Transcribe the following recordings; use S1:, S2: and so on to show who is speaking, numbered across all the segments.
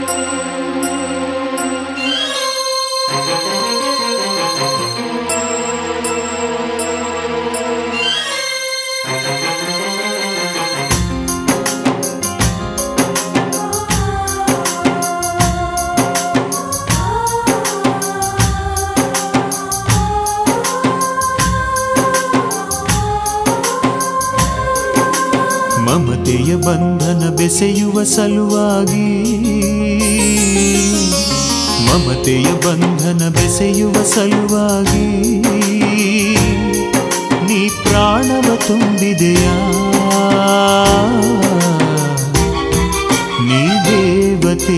S1: ಮಮತೆಯ ಬಂಧನ ಬೆಸೆಯುವ ಸಲುವಾಗಿ ಮಮತೆಯ ಬಂಧನ ಬೆಸೆಯುವ ಸಲುವಾಗಿ ನೀ ಪ್ರಾಣವ ತುಂಬಿದೆಯಾ ನೀ ದೇವತೆ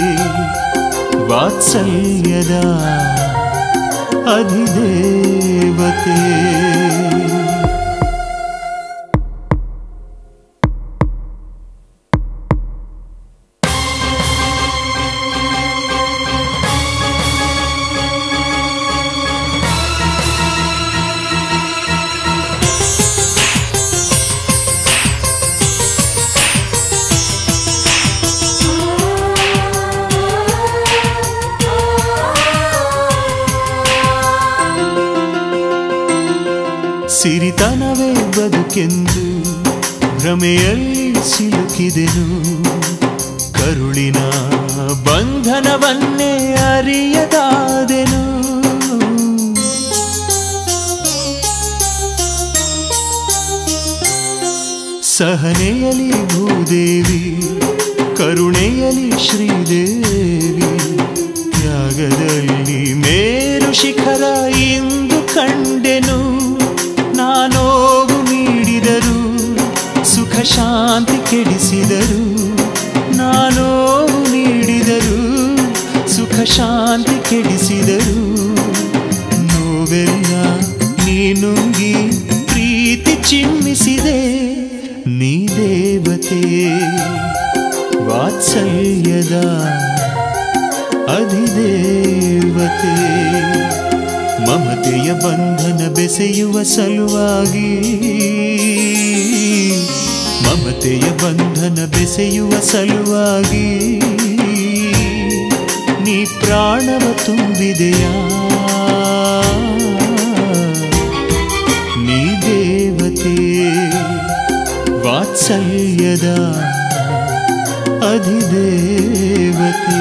S1: ವಾತ್ಸಲ್ಯದ ಅಧಿದೇವತೆ ಸಿರಿತನವೇ ಬದುಕೆಂದು ಭ್ರಮೆಯಲ್ಲಿ ಸಿಲುಕಿದೆನು ಕರುಳಿನ ಬಂಧನವನ್ನೇ ಅರಿಯದಾದೆನು ಸಹನೆಯಲಿ ಭೂದೇವಿ ಕರುಣೆಯಲಿ ಶ್ರೀದೇವಿ ತ್ಯಾಗದಲ್ಲಿ ಮೇರು ಶಿಖರ ಇಂದು ಕಂಡೆನು ನಾನೋವು ನೀಡಿದರು ಸುಖ ಶಾಂತಿ ಕೆಡಿಸಿದರು ನಾನೋವು ನೀಡಿದರು ಸುಖ ಶಾಂತಿ ಕೆಡಿಸಿದರು ನೋವೆಲ್ಲ ನೀನುಂಗಿ ಪ್ರೀತಿ ಚಿಮ್ಮಿಸಿದೆ ನೀ ದೇವತೆ ವಾತ್ಸಲ್ಯದ ಅಧಿದೇವತೆ ಮಮತೆಯ ಬಂಧನ ಬೆಸೆಯುವ ಸಲುವಾಗಿ ಮಮತೆಯ ಬಂಧನ ಬೆಸೆಯುವ ಸಲುವಾಗಿ ನೀ ಪ್ರಾಣವ ತುಂಬಿದೆಯಾ ನೀ ದೇವತೆ ವಾತ್ಸಲ್ಯದ ಅಧಿದೇವತೆ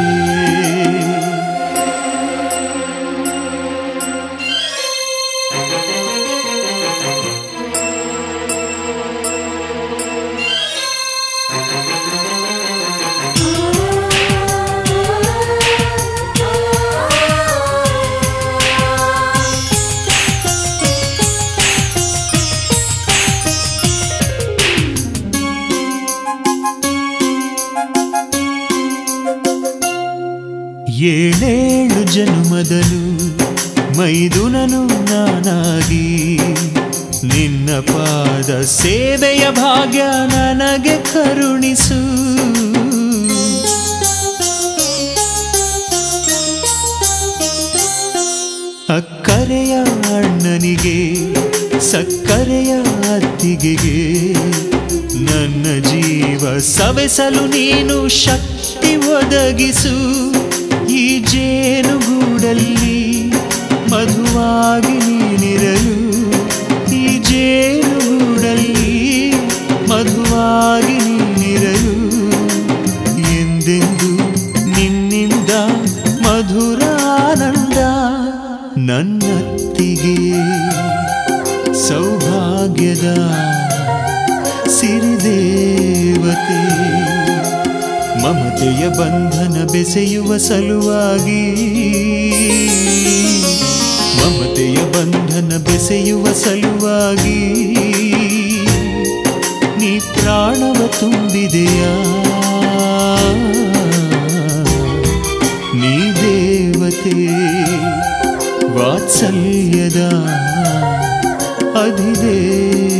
S1: ಏಳೇಳು ಜನ್ಮದಲು ಮೈದುನನು ನಾನಾಗಿ ನಿನ್ನ ಪಾದ ಸೇವೆಯ ಭಾಗ್ಯ ನನಗೆ ಕರುಣಿಸು ಅಕ್ಕರೆಯ ಅಣ್ಣನಿಗೆ ಸಕ್ಕರೆಯ ಅತ್ತಿಗೆಗೆ ನನ್ನ ಜೀವ ಸವೆಸಲು ನೀನು ಶಕ್ತಿ ಒದಗಿಸು ಈ ಜೇನುಗೂಡಲ್ಲಿ ಮಧುವಾಗಿ ನೀನಿರಲು ಈ ಜೇನುಗೂಡಲ್ಲಿ ಮಧುವಾಗಿ ನೀನಿರಲು ಎಂದೆಂದು ನಿನ್ನಿಂದ ಮಧುರಾನಂದ ನನ್ನತ್ತಿಗೆ ಸೌಭಾಗ್ಯದ ಸಿರಿದೇವತೆ ಮಮತೆಯ ಬಂಧನ ಬೆಸೆಯುವ ಸಲುವಾಗಿ ಮಮತೆಯ ಬಂಧನ ಬೆಸೆಯುವ ಸಲುವಾಗಿ ನೀ ಪ್ರಾಣವ ತುಂಬಿದೆಯಾ ನೀ ದೇವತೆ ವಾತ್ಸಲ್ಯದ ಅಧಿದೇವತೆ